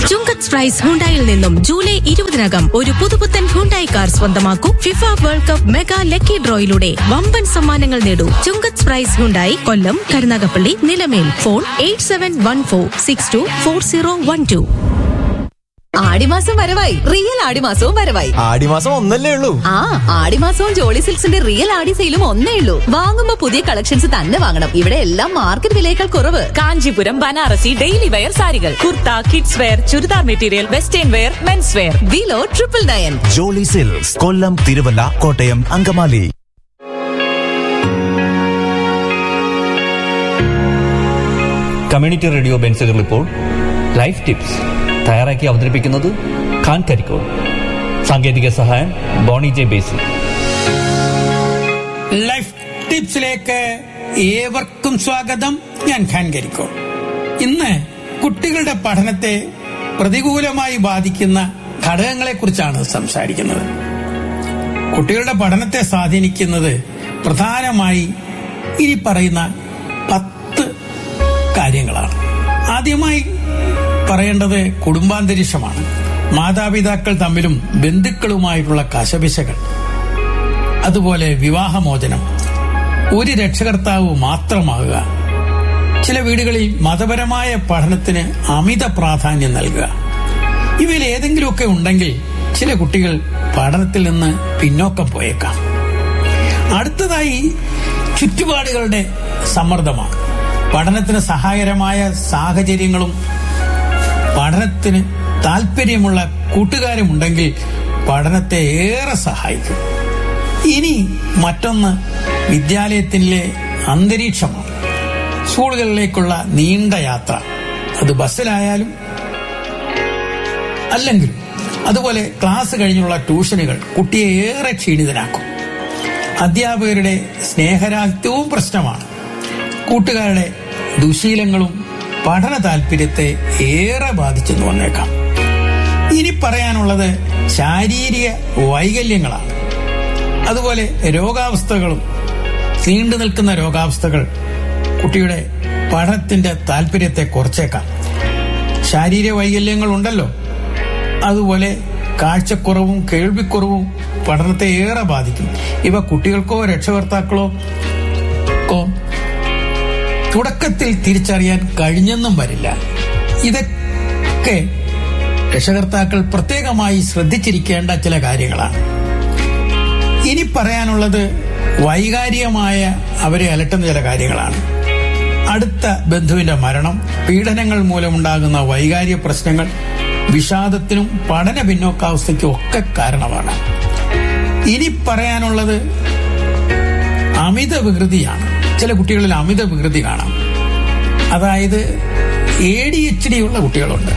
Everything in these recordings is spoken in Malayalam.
ചുങ്കത്ത് പ്രൈസ് ഹുണ്ടായിൽ നിന്നും ജൂലൈ ഇരുപതിനകം ഒരു പുതുപുത്തൻ ഹുണ്ടായി കാർ സ്വന്തമാക്കൂ FIFA world cup mega lucky ഡ്രോയിലൂടെ വമ്പൻ സമ്മാനങ്ങൾ നേടൂ Chungath prize Hyundai Kollam Karunagappally Nilamel phone eight seven one four six two four zero one two ആടിമാസം വരവായി റിയൽ ആടിമാസവും വരവായി ആടിമാസം ഒന്നല്ലേ ഉള്ളൂ ആ ആടിമാസവും ജോളി സിൽക്സിന്റെ റിയൽ ആടി സെയിലും ഒന്നേ ഉള്ളൂ വാങ്ങുമ്പോ പുതിയ കളക്ഷൻസ് തന്നെ വാങ്ങണം ഇവിടെ എല്ലാം മാർക്കറ്റ് വിലയേക്കാൾ കുറവ് കാഞ്ചീപുരം ബനാറസി ഡെയിലി വെയർ സാരികൾ kurta kids wear churidar material western wear men's wear below triple nine Jolly Silks Kollam Thiruvalla Kottayam Angamaly community radio ബെൻസുകൾ ഇപ്പോൾ ലൈഫ് ടിപ്സ് തയ്യാറാക്കി അവതരിപ്പിക്കുന്നത് ഖാൻ കരിക്കോൾ സാങ്കേതിക സഹായം ബോണി ജെ ബേസി ലൈഫ് ടിപ്സിലേക്ക് ഏവർക്കും സ്വാഗതം ഞാൻ ഖാൻ കരിക്കോൾ ഇന്ന് കുട്ടികളുടെ പഠനത്തെ പ്രതികൂലമായി ബാധിക്കുന്ന ഘടകങ്ങളെ കുറിച്ചാണ് സംസാരിക്കുന്നത് കുട്ടികളുടെ പഠനത്തെ സ്വാധീനിക്കുന്നത് പ്രധാനമായി ഇനി പറയുന്ന പത്ത് കാര്യങ്ങളാണ് ആദ്യമായി പറയേണ്ടത് കുടുംബാന്തരീക്ഷമാണ് മാതാപിതാക്കൾ തമ്മിലും ബന്ധുക്കളുമായിട്ടുള്ള കശപിശകൾ അതുപോലെ വിവാഹമോചനം ഒരു രക്ഷകർത്താവ് മാത്രമാകുക ചില വീടുകളിൽ മതപരമായ പഠനത്തിന് അമിത പ്രാധാന്യം നൽകുക ഇവയിൽ ഏതെങ്കിലുമൊക്കെ ഉണ്ടെങ്കിൽ ചില കുട്ടികൾ പഠനത്തിൽ നിന്ന് പിന്നോക്കം പോയേക്കാം അടുത്തതായി ചുറ്റുപാടുകളുടെ സമ്മർദ്ദമാണ് പഠനത്തിന് സഹായകരമായ സാഹചര്യങ്ങളും പഠനത്തിന് താല്പര്യമുള്ള കൂട്ടുകാരുമുണ്ടെങ്കിൽ പഠനത്തെ ഏറെ സഹായിക്കും ഇനി മറ്റൊന്ന് വിദ്യാലയത്തിലെ അന്തരീക്ഷമാണ് സ്കൂളുകളിലേക്കുള്ള നീണ്ട യാത്ര അത് ബസ്സിലായാലും അല്ലെങ്കിൽ അതുപോലെ ക്ലാസ് കഴിഞ്ഞുള്ള ട്യൂഷനുകൾ കുട്ടിയെ ഏറെ ക്ഷീണിതനാക്കും അധ്യാപകരുടെ സ്നേഹരാഹിത്യവും പ്രശ്നമാണ് കൂട്ടുകാരുടെ ദുശീലങ്ങളും പഠന താല്പര്യത്തെ ഏറെ ബാധിച്ചെന്ന് വന്നേക്കാം ഇനി പറയാനുള്ളത് ശാരീരിക വൈകല്യങ്ങളാണ് അതുപോലെ രോഗാവസ്ഥകളും നീണ്ടു നിൽക്കുന്ന രോഗാവസ്ഥകൾ കുട്ടിയുടെ പഠനത്തിന്റെ താല്പര്യത്തെ കുറച്ചേക്കാം ശാരീരിക വൈകല്യങ്ങൾ ഉണ്ടല്ലോ അതുപോലെ കാഴ്ചക്കുറവും കേൾവിക്കുറവും പഠനത്തെ ഏറെ ബാധിക്കും ഇവ കുട്ടികൾക്കോ രക്ഷകർത്താക്കളോ ക്കോ തുടക്കത്തിൽ തിരിച്ചറിയാൻ കഴിഞ്ഞെന്നും വരില്ല ഇതൊക്കെ രക്ഷകർത്താക്കൾ പ്രത്യേകമായി ശ്രദ്ധിച്ചിരിക്കേണ്ട ചില കാര്യങ്ങളാണ് ഇനി പറയാനുള്ളത് വൈകാരികമായ അവരെ അലട്ടുന്ന ചില കാര്യങ്ങളാണ് അടുത്ത ബന്ധുവിന്റെ മരണം പീഡനങ്ങൾ മൂലമുണ്ടാകുന്ന വൈകാരിക പ്രശ്നങ്ങൾ വിഷാദത്തിനും പഠന പിന്നോക്കാവസ്ഥയ്ക്കും ഒക്കെ കാരണമാണ് ഇനി പറയാനുള്ളത് അമിത വികൃതിയാണ് ചില കുട്ടികളിൽ അമിത വികൃതി കാണാം അതായത് എ ഡി എച്ച് ഡി ഉള്ള കുട്ടികളുണ്ട്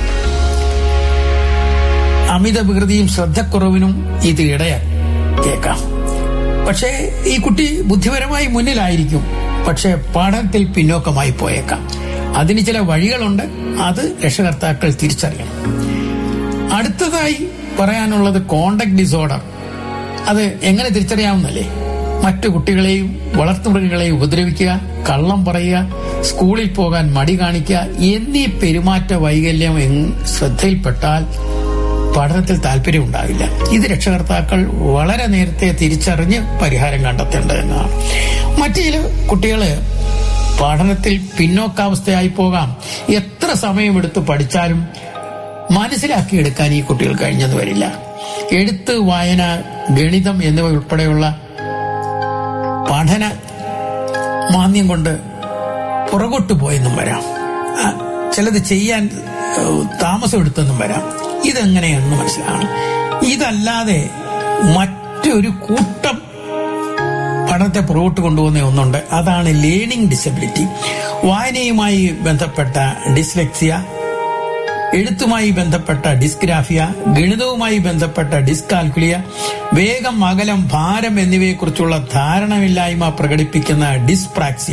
അമിത വികൃതിയും ശ്രദ്ധക്കുറവിനും ഇത് ഇടയാക്കാം പക്ഷേ ഈ കുട്ടി ബുദ്ധിപരമായി മുന്നിലായിരിക്കും പക്ഷേ പഠനത്തിൽ പിന്നോക്കമായി പോയേക്കാം അതിന് ചില വഴികളുണ്ട് അത് രക്ഷകർത്താക്കൾ തിരിച്ചറിയണം അടുത്തതായി പറയാനുള്ളത് കോണ്ടക്ട് ഡിസോർഡർ അത് എങ്ങനെ തിരിച്ചറിയാവുന്നല്ലേ മറ്റു കുട്ടികളെയും വളർത്തുമൃഗങ്ങളെയും ഉപദ്രവിക്കുക കള്ളം പറയുക സ്കൂളിൽ പോകാൻ മടി കാണിക്കുക എന്നീ പെരുമാറ്റ വൈകല്യം എങ് ശ്രദ്ധയിൽപ്പെട്ടാൽ പഠനത്തിൽ താല്പര്യം ഉണ്ടാകില്ല ഇത് രക്ഷകർത്താക്കൾ വളരെ നേരത്തെ തിരിച്ചറിഞ്ഞ് പരിഹാരം കണ്ടെത്തേണ്ടതെന്നാണ് മറ്റു ചില കുട്ടികള് പഠനത്തിൽ പിന്നോക്കാവസ്ഥയായി പോകാം എത്ര സമയമെടുത്ത് പഠിച്ചാലും മനസ്സിലാക്കിയെടുക്കാൻ ഈ കുട്ടികൾ കഴിഞ്ഞെന്ന് വരില്ല എഴുത്ത് വായന ഗണിതം എന്നിവ ഉൾപ്പെടെയുള്ള പഠന മാന്യം കൊണ്ട് പുറകോട്ട് പോയെന്നും വരാം ആ, ചിലത് ചെയ്യാൻ ഏഹ്, താമസമെടുത്തെന്നും വരാം ഇതെങ്ങനെയെന്ന് മനസ്സിലാകണം ഇതല്ലാതെ മറ്റൊരു കൂട്ടം പഠനത്തെ പുറകോട്ട് കൊണ്ടുപോകുന്ന ഒന്നുണ്ട് അതാണ് ലേണിംഗ് ഡിസബിലിറ്റി വായനയുമായി ബന്ധപ്പെട്ട ഡിസ്ലെക്സിയ എഴുത്തുമായി ബന്ധപ്പെട്ട ഡിസ്ഗ്രാഫിയ ഗണിതവുമായി ബന്ധപ്പെട്ട ഡിസ്കാൽക്കുലിയ വേഗം അകലം ഭാരം എന്നിവയെക്കുറിച്ചുള്ള ധാരണമില്ലായ്മ പ്രകടിപ്പിക്കുന്ന ഡിസ്പ്രാക്സിയ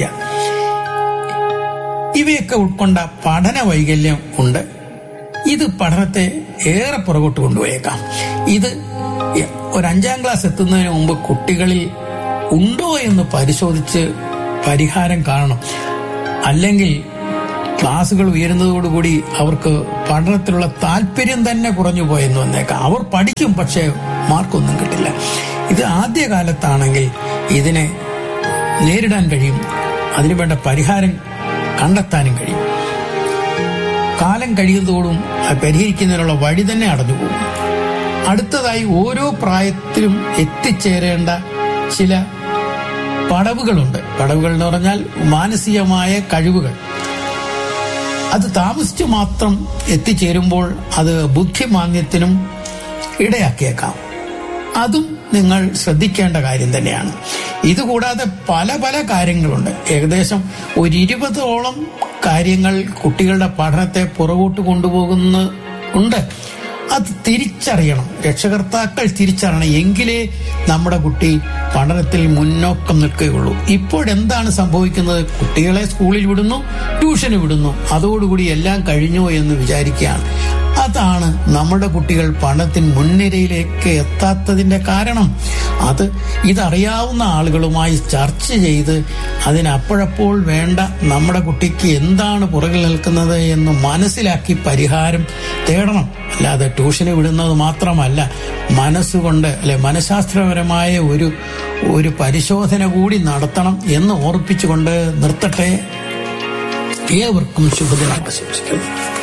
ഇവയൊക്കെ ഉൾക്കൊണ്ട പഠന വൈകല്യം ഉണ്ട് ഇത് പഠനത്തെ ഏറെ പുറകോട്ട് കൊണ്ടുപോയേക്കാം ഇത് ഒരു അഞ്ചാം ക്ലാസ് എത്തുന്നതിന് മുമ്പ് കുട്ടികളിൽ ഉണ്ടോ എന്ന് പരിശോധിച്ച് പരിഹാരം കാണണം അല്ലെങ്കിൽ ക്ലാസ്സുകൾ ഉയരുന്നതോടുകൂടി അവർക്ക് പഠനത്തിലുള്ള താല്പര്യം തന്നെ കുറഞ്ഞു പോയെന്ന് വന്നേക്കാം അവർ പഠിക്കും പക്ഷേ മാർക്കൊന്നും കിട്ടില്ല ഇത് ആദ്യകാലത്താണെങ്കിൽ ഇതിനെ നേരിടാൻ കഴിയും അതിനുവേണ്ട പരിഹാരം കണ്ടെത്താനും കഴിയും കാലം കഴിയുന്നതോടും അത് പരിഹരിക്കുന്നതിനുള്ള വഴി തന്നെ അടഞ്ഞുപോകും അടുത്തതായി ഓരോ പ്രായത്തിലും എത്തിച്ചേരേണ്ട ചില പടവുകളുണ്ട് പടവുകൾ എന്ന് പറഞ്ഞാൽ മാനസികമായ കഴിവുകൾ അത് താമസിച്ചു മാത്രം എത്തിച്ചേരുമ്പോൾ അത് ബുദ്ധിമാന്യത്തിനും ഇടയാക്കിയേക്കാം അതും നിങ്ങൾ ശ്രദ്ധിക്കേണ്ട കാര്യം തന്നെയാണ് ഇതുകൂടാതെ പല പല കാര്യങ്ങളുണ്ട് ഏകദേശം ഒരു ഇരുപതോളം കാര്യങ്ങൾ കുട്ടികളുടെ പഠനത്തെ പുറകോട്ട് കൊണ്ടുപോകുന്ന ഉണ്ട് അത് തിരിച്ചറിയണം രക്ഷകർത്താക്കൾ തിരിച്ചറിയണം എങ്കിലേ നമ്മുടെ കുട്ടി പഠനത്തിൽ മുന്നോക്കം നിൽക്കുകയുള്ളൂ ഇപ്പോഴെന്താണ് സംഭവിക്കുന്നത് കുട്ടികളെ സ്കൂളിൽ വിടുന്നു ട്യൂഷന് വിടുന്നു അതോടുകൂടി എല്ലാം കഴിഞ്ഞോ എന്ന് വിചാരിക്കുകയാണ് അതാണ് നമ്മുടെ കുട്ടികൾ പഠനത്തിന് മുൻനിരയിലേക്ക് എത്താത്തതിന്റെ കാരണം അത് ഇതറിയാവുന്ന ആളുകളുമായി ചർച്ച ചെയ്ത് അതിനപ്പോഴപ്പോൾ വേണ്ട നമ്മുടെ കുട്ടിക്ക് എന്താണ് പുറകിൽ നിൽക്കുന്നത് എന്ന് മനസ്സിലാക്കി പരിഹാരം തേടണം അല്ലാതെ ട്യൂഷന് വിടുന്നത് മാത്രമല്ല മനസ്സുകൊണ്ട് അല്ലെ മനഃശാസ്ത്രപരമായ ഒരു ഒരു പരിശോധന കൂടി നടത്തണം എന്ന് ഓർപ്പിച്ചുകൊണ്ട് നിർത്തട്ടെ ഏവർക്കും ശുഭദിനം ആശംസിക്കുന്നു